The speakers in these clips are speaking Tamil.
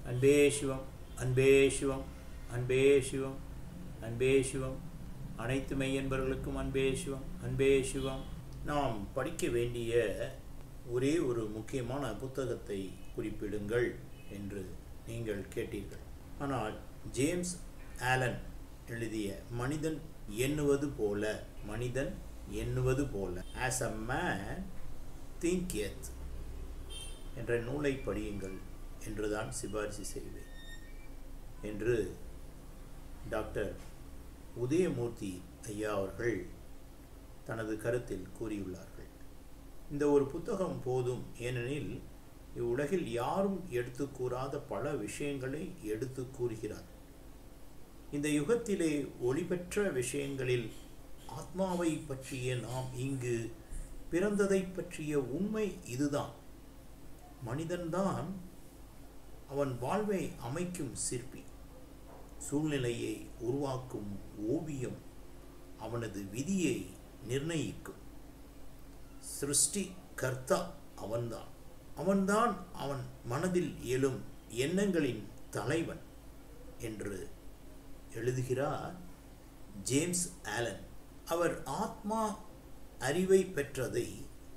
அன்பே சிவம் அன்பே சிவம் அன்பே சிவம் அன்பே சிவம் அனைத்து மெய்யன்பர்களுக்கும் அன்பே சிவம் அன்பே சிவம் நாம் படிக்க வேண்டிய ஒரே ஒரு முக்கியமான புத்தகத்தை குறிப்பிடுங்கள் என்று நீங்கள் கேட்டீர்கள் ஆனால் ஜேம்ஸ் ஆலன் எழுதிய மனிதன் எண்ணுவது போல மனிதன் எண்ணுவது போல ஆஸ் அ மேன் திங்க் என்ற நூலை படியுங்கள் என்றுதான் சிபாரிசு செய்வேன் என்று டாக்டர் உதயமூர்த்தி ஐயா அவர்கள் தனது கருத்தில் கூறியுள்ளார்கள் இந்த ஒரு புத்தகம் போதும் ஏனெனில் இவ்வுலகில் யாரும் எடுத்து கூறாத பல விஷயங்களை எடுத்து கூறுகிறார் இந்த யுகத்திலே ஒளிபெற்ற விஷயங்களில் ஆத்மாவை பற்றிய நாம் இங்கு பிறந்ததை பற்றிய உண்மை இதுதான் மனிதன்தான் அவன் வாழ்வை அமைக்கும் சிற்பி சூழ்நிலையை உருவாக்கும் ஓவியம் அவனது விதியை நிர்ணயிக்கும் சிருஷ்டி கர்த்தா அவன்தான் அவன்தான் அவன் மனதில் எழும் எண்ணங்களின் தலைவன் என்று எழுதுகிறார் ஜேம்ஸ் ஆலன் அவர் ஆத்மா அறிவை பெற்றதை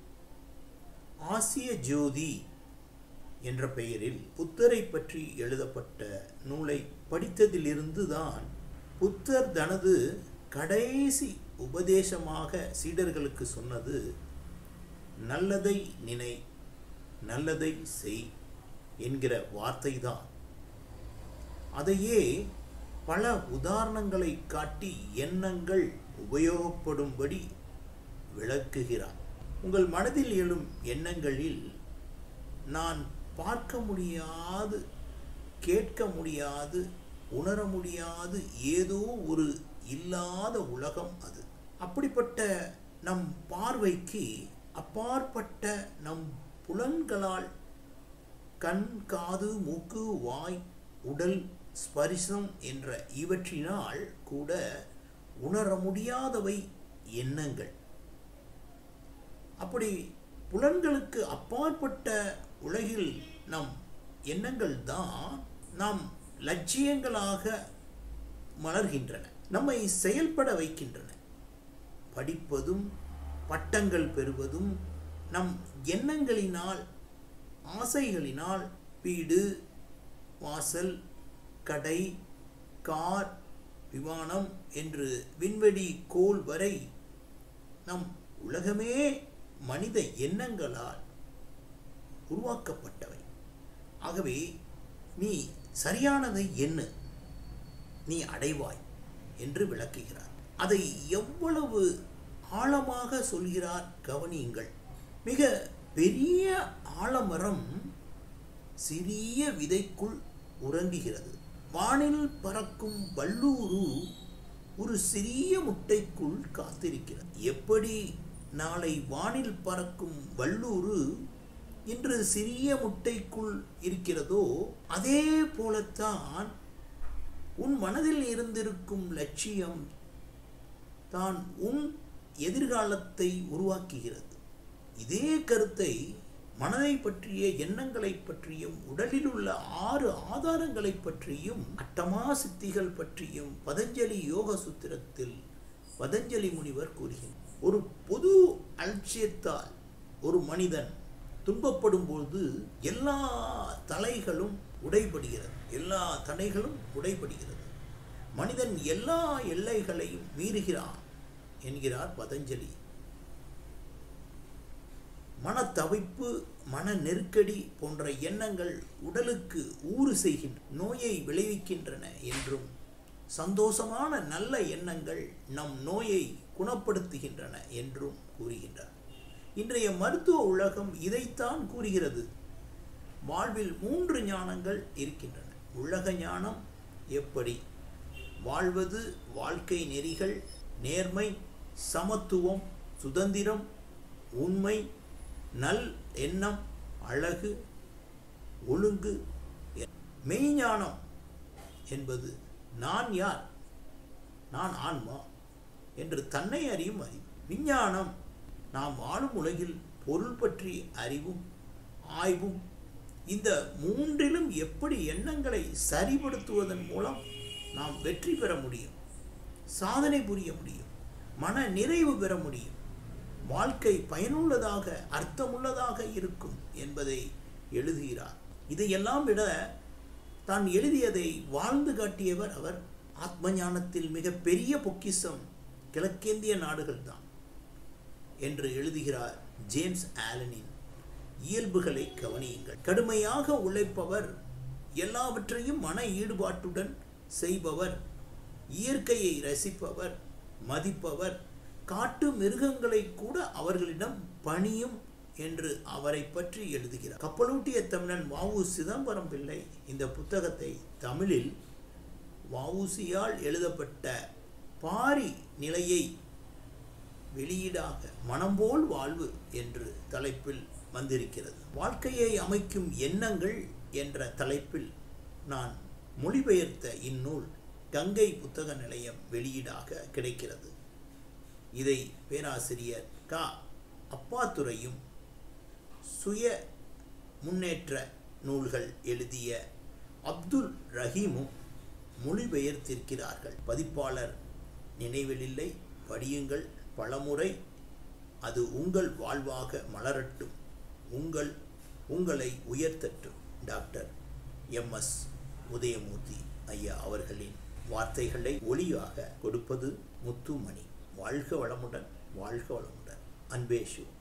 ஆசிய ஜோதி என்ற பெயரில் புத்தரை பற்றி எழுதப்பட்ட நூலை படித்ததிலிருந்து தான் புத்தர் தனது கடைசி உபதேசமாக சீடர்களுக்கு சொன்னது நல்லதை நினை நல்லதை செய் என்கிற வார்த்தைதான் அதையே பல உதாரணங்களை காட்டி எண்ணங்கள் உபயோகப்படும்படி விளக்குகிறார் உங்கள் மனதில் எழும் எண்ணங்களில் நான் பார்க்க முடியாது கேட்க முடியாது உணர முடியாது ஏதோ ஒரு இல்லாத உலகம் அது அப்படிப்பட்ட நம் பார்வைக்கு அப்பாற்பட்ட நம் புலன்களால் கண் காது மூக்கு வாய் உடல் ஸ்பரிசம் என்ற இவற்றினால் கூட உணர முடியாதவை எண்ணங்கள் அப்படி புலன்களுக்கு அப்பாற்பட்ட உலகில் நம் எண்ணங்கள் தான் நாம் லட்சியங்களாக மலர்கின்றன நம்மை செயல்பட வைக்கின்றன படிப்பதும் பட்டங்கள் பெறுவதும் நம் எண்ணங்களினால் ஆசைகளினால் வீடு வாசல் கடை கார் விமானம் என்று விண்வெளி கோல் வரை நம் உலகமே மனித எண்ணங்களால் உருவாக்கப்பட்டவை ஆகவே நீ சரியானதை எண்ணு நீ அடைவாய் என்று விளக்குகிறார் அதை எவ்வளவு ஆழமாக சொல்கிறார் கவனியுங்கள் மிக பெரிய ஆலமரம் சிறிய விதைக்குள் உறங்குகிறது வானில் பறக்கும் வல்லூரு ஒரு சிறிய முட்டைக்குள் காத்திருக்கிறது எப்படி நாளை வானில் பறக்கும் வல்லூரு இன்று சிறிய முட்டைக்குள் இருக்கிறதோ அதே போலத்தான் உன் மனதில் இருந்திருக்கும் லட்சியம் தான் உன் எதிர்காலத்தை உருவாக்குகிறது இதே கருத்தை மனதை பற்றிய எண்ணங்களை பற்றியும் உடலில் உள்ள ஆறு ஆதாரங்களை பற்றியும் அட்டமா சித்திகள் பற்றியும் பதஞ்சலி யோக சுத்திரத்தில் பதஞ்சலி முனிவர் கூறுகிறார் ஒரு பொது அலட்சியத்தால் ஒரு மனிதன் துன்பப்படும் பொழுது எல்லா தலைகளும் உடைபடுகிறது எல்லா தடைகளும் உடைபடுகிறது மனிதன் எல்லா எல்லைகளையும் மீறுகிறான் என்கிறார் பதஞ்சலி மனத்தவிப்பு மன நெருக்கடி போன்ற எண்ணங்கள் உடலுக்கு ஊறு செய்கின்ற நோயை விளைவிக்கின்றன என்றும் சந்தோஷமான நல்ல எண்ணங்கள் நம் நோயை குணப்படுத்துகின்றன என்றும் கூறுகின்றார் இன்றைய மருத்துவ உலகம் இதைத்தான் கூறுகிறது வாழ்வில் மூன்று ஞானங்கள் இருக்கின்றன உலக ஞானம் எப்படி வாழ்வது வாழ்க்கை நெறிகள் நேர்மை சமத்துவம் சுதந்திரம் உண்மை நல் எண்ணம் அழகு ஒழுங்கு மெய்ஞானம் என்பது நான் யார் நான் ஆன்மா என்று தன்னை அறியும் அறிவு விஞ்ஞானம் நாம் வாழும் உலகில் பொருள் பற்றி அறிவும் ஆய்வும் இந்த மூன்றிலும் எப்படி எண்ணங்களை சரிபடுத்துவதன் மூலம் நாம் வெற்றி பெற முடியும் சாதனை புரிய முடியும் மன நிறைவு பெற முடியும் வாழ்க்கை பயனுள்ளதாக அர்த்தமுள்ளதாக இருக்கும் என்பதை எழுதுகிறார் இதையெல்லாம் விட தான் எழுதியதை வாழ்ந்து காட்டியவர் அவர் ஆத்ம ஞானத்தில் மிக பெரிய பொக்கிஷம் கிழக்கேந்திய நாடுகள்தான் என்று எழுதுகிறார் ஜேம்ஸ் ஆலனின் இயல்புகளை கவனியுங்கள் கடுமையாக உழைப்பவர் எல்லாவற்றையும் மன ஈடுபாட்டுடன் செய்பவர் இயற்கையை ரசிப்பவர் மதிப்பவர் காட்டு மிருகங்களை கூட அவர்களிடம் பணியும் என்று அவரை பற்றி எழுதுகிறார் கப்பலூட்டிய தமிழன் வாவு சிதம்பரம் பிள்ளை இந்த புத்தகத்தை தமிழில் வவுசியால் எழுதப்பட்ட பாரி நிலையை வெளியீடாக மனம்போல் வாழ்வு என்று தலைப்பில் வந்திருக்கிறது வாழ்க்கையை அமைக்கும் எண்ணங்கள் என்ற தலைப்பில் நான் மொழிபெயர்த்த இந்நூல் கங்கை புத்தக நிலையம் வெளியீடாக கிடைக்கிறது இதை பேராசிரியர் க அப்பாத்துரையும் சுய முன்னேற்ற நூல்கள் எழுதிய அப்துல் ரஹீமும் மொழிபெயர்த்திருக்கிறார்கள் பதிப்பாளர் நினைவில் இல்லை படியுங்கள் பலமுறை அது உங்கள் வாழ்வாக மலரட்டும் உங்கள் உங்களை உயர்த்தட்டும் டாக்டர் எம்எஸ் உதயமூர்த்தி ஐயா அவர்களின் வார்த்தைகளை ஒளியாக கொடுப்பது முத்துமணி வாழ்க வளமுடன் வாழ்க வளமுடன் அன்பேஷு